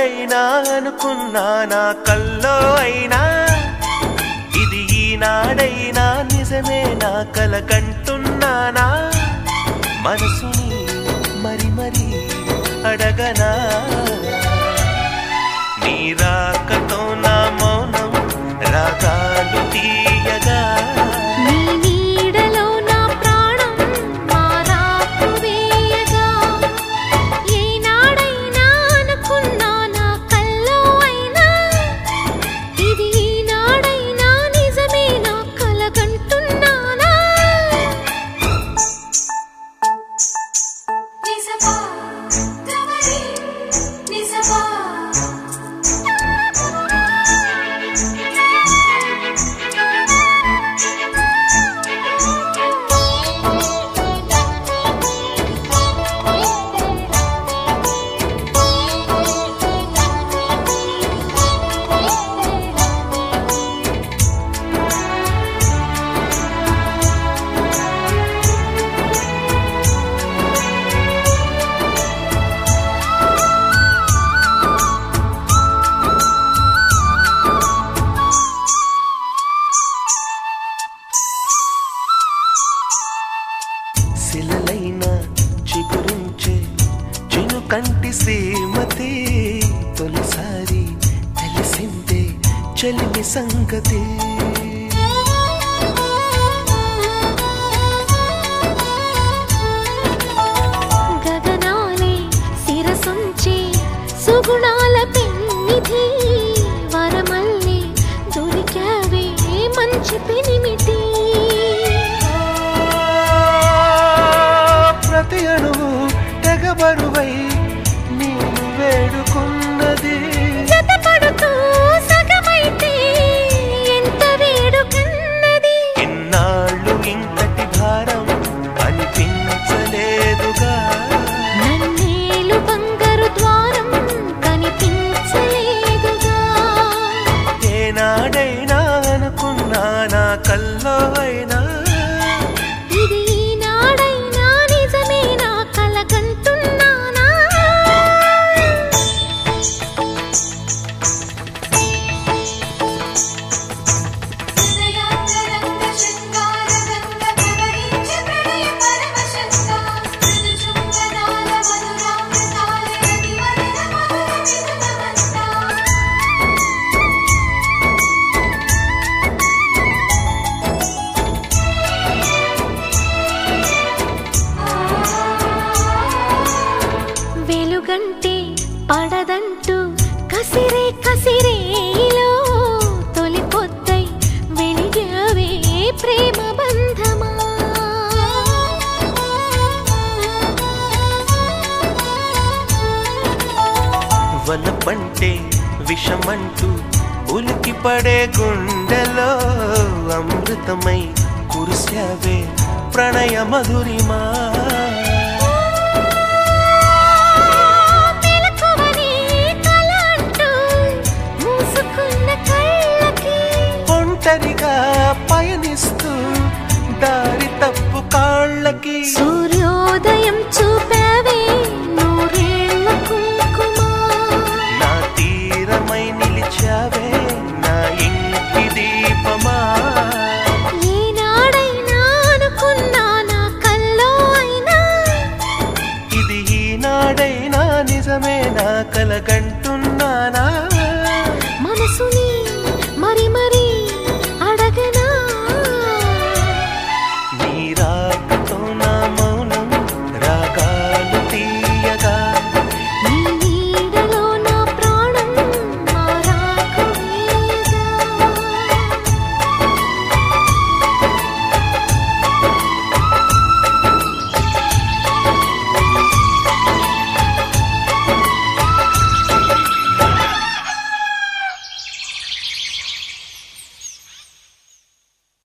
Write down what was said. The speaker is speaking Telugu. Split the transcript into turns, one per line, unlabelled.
ఈనాడైనా అనుకున్నా నా కల్లో అయినా ఇది ఈనాడైనా నిజమే నా కల కంటున్నానా మనసుని మరి మరి అడగనా నీ రాకతో నా మౌనం రాగాలు తీయగా
నీ నీడలో నా ప్రాణం మారాకు వేయగా ఏనాడైనా అనుకున్నా నా కల్లో అయినా ఇది ఈనాడైనా నిజమే నా కలగంటున్నానా
నిజమా గమరి నిజమా
శిలలైన చిగురించే చిను కంటి శ్రీమతి తొలిసారి తెలిసిందే చలిమి సంగతి
గగనాలే శిరసుంచి సుగుణాల పెన్నిధి వరమల్లి దొరికావే మంచి పెనిమిటి
ప్రతి అణువు తెగబరువై నేను వేడుకున్నది
జతపడుతూ సగమైతే ఎంత వేడుకన్నది
ఇన్నాళ్ళు ఇంతటి భారం అనిపించలేదుగా
నన్నేలు బంగారు ద్వారం కనిపించలేదుగా
ఏనాడైనా అనుకున్నా నా కల్లో అయినా
ఇది ఈనాడైనా నిజమే నా కలగంటున్నానా
హృదయాంతరంగ శృంగారగంగ ప్రవహించే ప్రణయ పరమశంగా మృదు చుంబనాల మధురామృతాల రతివదన మధుర వినుతమంతా
వెలుగంటే పడదంటూ కసిరే కసిరేలో తొలి పొద్దై వెలిగావే ప్రేమ బంధమా
వలపంటే విషమంటూ ఉలికి పడే గుండెలో అమృతమై కురిశావే ప్రణయ మధురిమా
మెలకువనే కల అంటూ మూసుకున్న కళ్ళకి
ఒంటరిగా పయనిస్తూ దారి తప్పు కాళ్ళకి
సూర్యోదయం చూపావే నూరేళ్ల కుంకుమా
నా తీరమై నిలిచావే నా ఇంటి దీపమా
ఏనాడైనా అనుకున్నా నా కల్లో అయినా
ఇది ఈనాడైనా నిజమే నా కలగంట